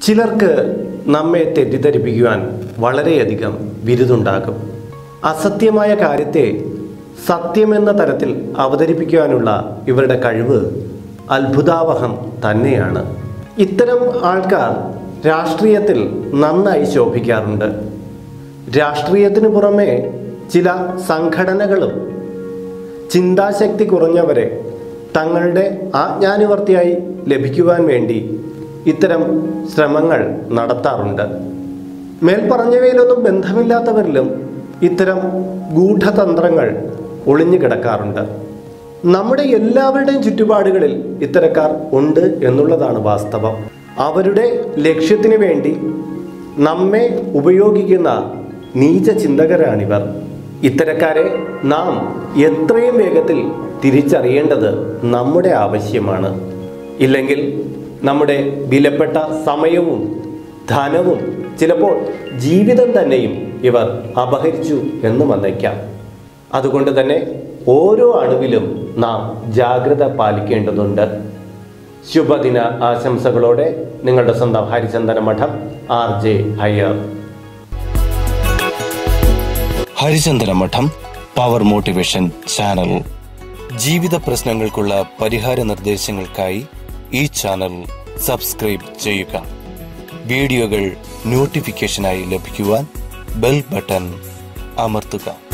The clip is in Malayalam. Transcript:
ചിലർക്ക് നമ്മെ തെറ്റിദ്ധരിപ്പിക്കുവാൻ വളരെയധികം വിരുതുണ്ടാകും അസത്യമായ കാര്യത്തെ സത്യമെന്ന തരത്തിൽ അവതരിപ്പിക്കുവാനുള്ള ഇവരുടെ കഴിവ് അത്ഭുതാവഹം തന്നെയാണ് ഇത്തരം ആൾക്കാർ രാഷ്ട്രീയത്തിൽ നന്നായി ശോഭിക്കാറുണ്ട് രാഷ്ട്രീയത്തിന് പുറമെ ചില സംഘടനകളും ചിന്താശക്തി കുറഞ്ഞവരെ തങ്ങളുടെ ആജ്ഞാനുവർത്തിയായി ലഭിക്കുവാൻ വേണ്ടി ഇത്തരം ശ്രമങ്ങൾ നടത്താറുണ്ട് മേൽപ്പറഞ്ഞവയിലൊന്നും ബന്ധമില്ലാത്തവരിലും ഇത്തരം ഗൂഢതന്ത്രങ്ങൾ ഒളിഞ്ഞു കിടക്കാറുണ്ട് നമ്മുടെ എല്ലാവരുടെയും ചുറ്റുപാടുകളിൽ ഇത്തരക്കാർ ഉണ്ട് എന്നുള്ളതാണ് വാസ്തവം അവരുടെ ലക്ഷ്യത്തിന് വേണ്ടി നമ്മെ ഉപയോഗിക്കുന്ന നീച ചിന്തകരാണിവർ ഇത്തരക്കാരെ നാം എത്രയും വേഗത്തിൽ തിരിച്ചറിയേണ്ടത് നമ്മുടെ ആവശ്യമാണ് ഇല്ലെങ്കിൽ നമ്മുടെ വിലപ്പെട്ട സമയവും ധനവും ചിലപ്പോൾ ജീവിതം തന്നെയും ഇവർ അപഹരിച്ചു എന്ന് വന്നേക്കാം അതുകൊണ്ട് തന്നെ ഓരോ അണുവിലും നാം ജാഗ്രത പാലിക്കേണ്ടതുണ്ട് ശുഭദിന ആശംസകളോടെ നിങ്ങളുടെ സ്വന്തം ഹരിചന്ദന മഠം ആർ ജെ അയ്യർ ഹരിചന്ദ്ര മഠം പവർ മോട്ടിവേഷൻ ചാനൽ ജീവിത പ്രശ്നങ്ങൾക്കുള്ള പരിഹാര നിർദ്ദേശങ്ങൾക്കായി ഈ ചാനൽ സബ്സ്ക്രൈബ് ചെയ്യുക വീഡിയോകൾ നോട്ടിഫിക്കേഷനായി ലഭിക്കുവാൻ ബെൽ ബട്ടൺ അമർത്തുക